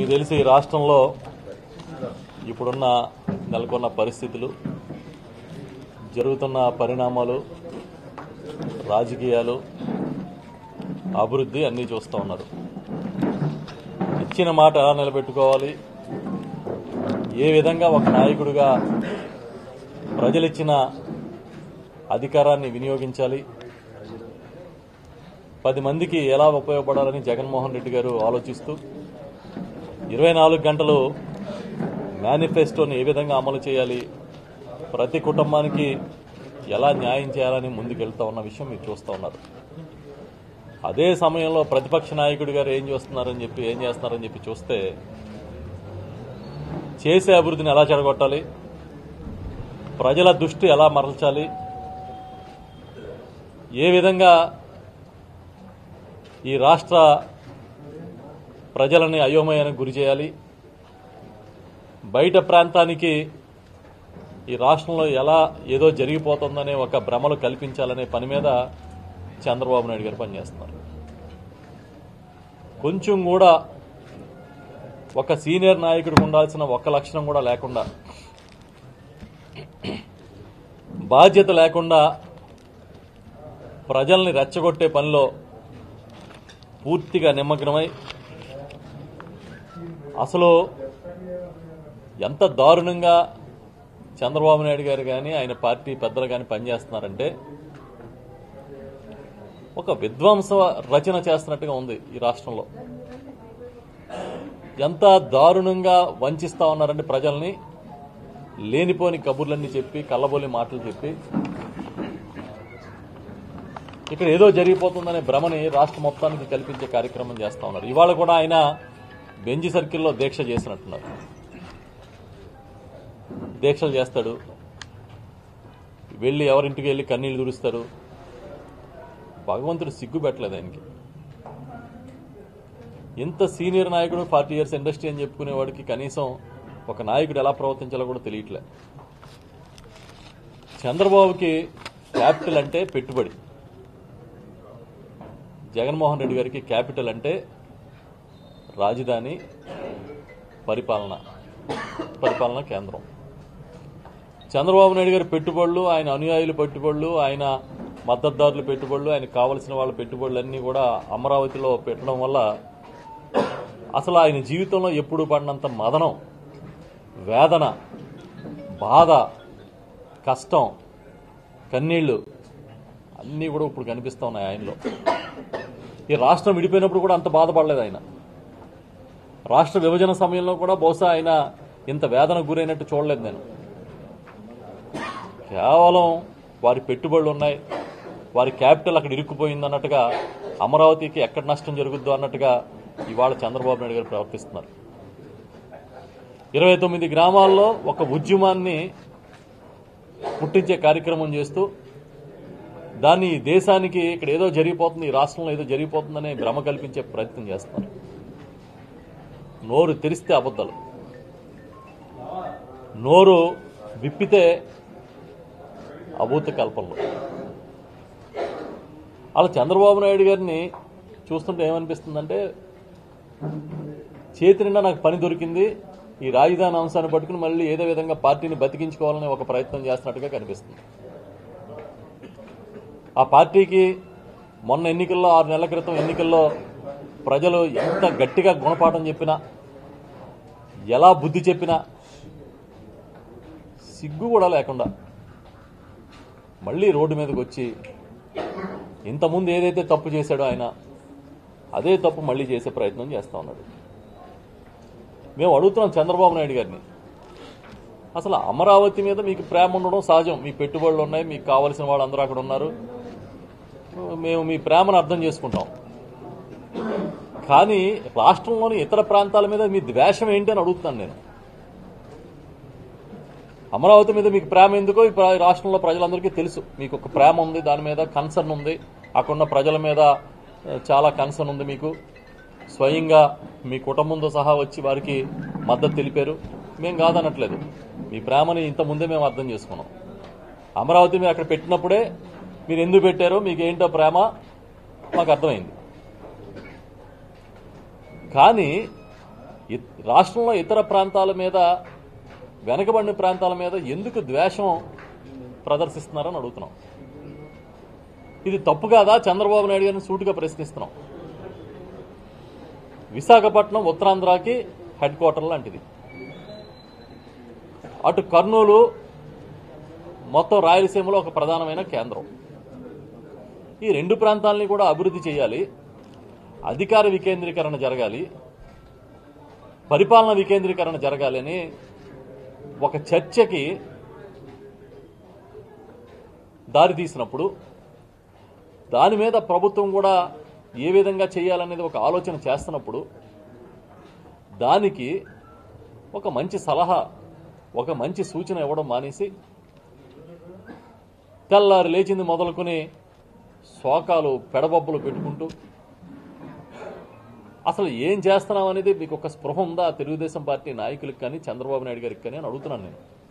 మీకు తెలిసి ఈ రాష్ట్రంలో ఇప్పుడున్న నెలకొన్న పరిస్థితులు జరుగుతున్న పరిణామాలు రాజకీయాలు అభివృద్ధి అన్నీ చూస్తూ ఉన్నారు ఇచ్చిన మాట ఎలా నిలబెట్టుకోవాలి ఏ విధంగా ఒక నాయకుడిగా ప్రజలిచ్చిన అధికారాన్ని వినియోగించాలి పది మందికి ఎలా ఉపయోగపడాలని జగన్మోహన్ రెడ్డి గారు ఆలోచిస్తూ ఇరవై నాలుగు గంటలు మేనిఫెస్టోని ఏ విధంగా అమలు చేయాలి ప్రతి కుటుంబానికి ఎలా న్యాయం చేయాలని ముందుకెళ్తా ఉన్న విషయం మీరు చూస్తూ ఉన్నారు అదే సమయంలో ప్రతిపక్ష నాయకుడి గారు ఏం చేస్తున్నారని చెప్పి ఏం చేస్తున్నారని చెప్పి చూస్తే చేసే అభివృద్ధిని ఎలా చెడగొట్టాలి ప్రజల దృష్టి ఎలా మరల్చాలి ఏ విధంగా ఈ రాష్ట్ర ప్రజలని అయోమయానికి గురి చేయాలి బయట ప్రాంతానికి ఈ రాష్ట్రంలో ఎలా ఏదో జరిగిపోతుందనే ఒక భ్రమలు కల్పించాలనే పని మీద చంద్రబాబు నాయుడు గారు పనిచేస్తున్నారు కొంచెం కూడా ఒక సీనియర్ నాయకుడికి ఉండాల్సిన ఒక్క లక్షణం కూడా లేకుండా బాధ్యత లేకుండా ప్రజల్ని రెచ్చగొట్టే పనిలో పూర్తిగా నిమగ్నమై అసలు ఎంత దారుణంగా చంద్రబాబు నాయుడు గారు కానీ ఆయన పార్టీ పెద్దలు కానీ పనిచేస్తున్నారంటే ఒక విధ్వంస రచన చేస్తున్నట్టుగా ఉంది ఈ రాష్ట్రంలో ఎంత దారుణంగా వంచిస్తా ఉన్నారంటే ప్రజల్ని లేనిపోని కబుర్లన్నీ చెప్పి కళ్ళబోలి మాటలు చెప్పి ఇక్కడ ఏదో జరిగిపోతుందనే భ్రమని రాష్ట్ర మొత్తానికి కల్పించే కార్యక్రమం చేస్తా ఉన్నారు ఇవాళ కూడా ఆయన బెంజి సర్కిల్లో దీక్ష చేసినట్టున్నారు దీక్షలు చేస్తాడు వెళ్ళి ఎవరింటికి వెళ్ళి కన్నీళ్లు తుడుస్తారు భగవంతుడు సిగ్గు పెట్టలేదు ఆయనకి ఇంత సీనియర్ నాయకుడు ఫార్టీ ఇయర్స్ ఇండస్ట్రీ అని చెప్పుకునేవాడికి కనీసం ఒక నాయకుడు ఎలా ప్రవర్తించాలో కూడా తెలియట్లే చంద్రబాబుకి క్యాపిటల్ అంటే పెట్టుబడి జగన్మోహన్ రెడ్డి గారికి క్యాపిటల్ అంటే రాజధాని పరిపాలన పరిపాలన కేంద్రం చంద్రబాబు నాయుడు గారి పెట్టుబడులు ఆయన అనుయాయులు పెట్టుబడులు ఆయన మద్దతుదారుల పెట్టుబడులు ఆయనకు కావలసిన వాళ్ళ పెట్టుబడులు అన్నీ కూడా అమరావతిలో పెట్టడం వల్ల అసలు ఆయన జీవితంలో ఎప్పుడు పడినంత మదనం వేదన బాధ కష్టం కన్నీళ్లు అన్నీ కూడా ఇప్పుడు కనిపిస్తూ ఉన్నాయి ఆయనలో ఈ రాష్ట్రం విడిపోయినప్పుడు కూడా అంత బాధపడలేదు ఆయన రాష్ట్ర విభజన సమయంలో కూడా బహుశా ఆయన ఇంత వేదనకు గురైనట్టు చూడలేదు నేను కేవలం వారి పెట్టుబడులు ఉన్నాయి వారి క్యాపిటల్ అక్కడ ఇరుక్కుపోయింది అన్నట్టుగా అమరావతికి ఎక్కడ నష్టం జరుగుద్దో అన్నట్టుగా ఇవాళ చంద్రబాబు నాయుడు గారు ప్రవర్తిస్తున్నారు ఇరవై తొమ్మిది గ్రామాల్లో ఒక ఉద్యమాన్ని పుట్టించే కార్యక్రమం చేస్తూ దాన్ని ఈ దేశానికి ఇక్కడ ఏదో జరిగిపోతుంది ఈ రాష్ట్రంలో ఏదో జరిగిపోతుందనే భ్రమ కల్పించే ప్రయత్నం చేస్తున్నారు నోరు తెరిస్తే అబద్ధాలు నోరు విప్పితే అభూత కల్పనలు అలా చంద్రబాబు నాయుడు గారిని చూస్తుంటే ఏమనిపిస్తుందంటే చేతి నిండా నాకు పని దొరికింది ఈ రాజధాని అంశాన్ని పట్టుకుని మళ్ళీ ఏదో విధంగా పార్టీని బతికించుకోవాలనే ఒక ప్రయత్నం చేస్తున్నట్టుగా కనిపిస్తుంది ఆ పార్టీకి మొన్న ఎన్నికల్లో ఆరు నెలల క్రితం ఎన్నికల్లో ప్రజలు ఎంత గట్టిగా గుణపాఠం చెప్పినా ఎలా బుద్ధి చెప్పినా సిగ్గు కూడా లేకుండా మళ్ళీ రోడ్డు మీదకి వచ్చి ఇంతకుముందు ఏదైతే తప్పు చేశాడో ఆయన అదే తప్పు మళ్ళీ చేసే ప్రయత్నం చేస్తా ఉన్నాడు మేము అడుగుతున్నాం చంద్రబాబు నాయుడు గారిని అసలు అమరావతి మీద మీకు ప్రేమ ఉండడం సహజం మీ పెట్టుబడులు ఉన్నాయి మీకు కావలసిన వాళ్ళు అందరూ అక్కడ ఉన్నారు మేము మీ ప్రేమను అర్థం చేసుకుంటాం కానీ రాష్ట్రంలోని ఇతర ప్రాంతాల మీద మీ ద్వేషం ఏంటి అని అడుగుతున్నాను నేను అమరావతి మీద మీకు ప్రేమ ఎందుకో ఈ ప్ర- రాష్ట్రంలో ప్రజలందరికీ తెలుసు మీకు ఒక ప్రేమ ఉంది దాని మీద కన్సర్న్ ఉంది అక్కడున్న ప్రజల మీద ఆ, చాలా కన్సర్న్ ఉంది మీకు స్వయంగా మీ కుటుంబంతో సహా వచ్చి వారికి మద్దతు తెలిపారు మేము కాదనట్లేదు మీ ప్రేమని ఇంత ముందే మేము అర్థం చేసుకున్నాం అమరావతి మీరు అక్కడ పెట్టినప్పుడే మీరు ఎందుకు పెట్టారో మీకు ఏంటో ప్రేమ మాకు అర్థమైంది కానీ ఇ- రాష్ట్రంలో ఇతర ప్రాంతాల మీద వెనకబడిన ప్రాంతాల మీద ఎందుకు ద్వేషం ప్రదర్శిస్తున్నారని అడుగుతున్నాం ఇది తప్పు కాదా చంద్రబాబు నాయుడు గారిని సూటిగా ప్రశ్నిస్తున్నాం విశాఖపట్నం ఉత్తరాంధ్రకి హెడ్ క్వార్టర్ లాంటిది అటు కర్నూలు మొత్తం రాయలసీమలో ఒక ప్రధానమైన కేంద్రం ఈ రెండు ప్రాంతాలని కూడా అభివృద్ధి చేయాలి అధికార వికేంద్రీకరణ జరగాలి పరిపాలన వికేంద్రీకరణ జరగాలి అని ఒక చర్చకి దారి తీసినప్పుడు దాని మీద ప్రభుత్వం కూడా ఏ విధంగా చేయాలనేది ఒక ఆలోచన చేస్తున్నప్పుడు దానికి ఒక మంచి సలహా ఒక మంచి సూచన ఇవ్వడం మానేసి తెల్లారి లేచింది మొదలుకొని శోకాలు పెడబొబ్బలు పెట్టుకుంటూ అసలు ఏం చేస్తున్నాం అనేది మీకు ఒక స్పృహ ఉందా తెలుగుదేశం పార్టీ నాయకులకు కానీ చంద్రబాబు నాయుడు గారికి కానీ అని అడుగుతున్నాను నేను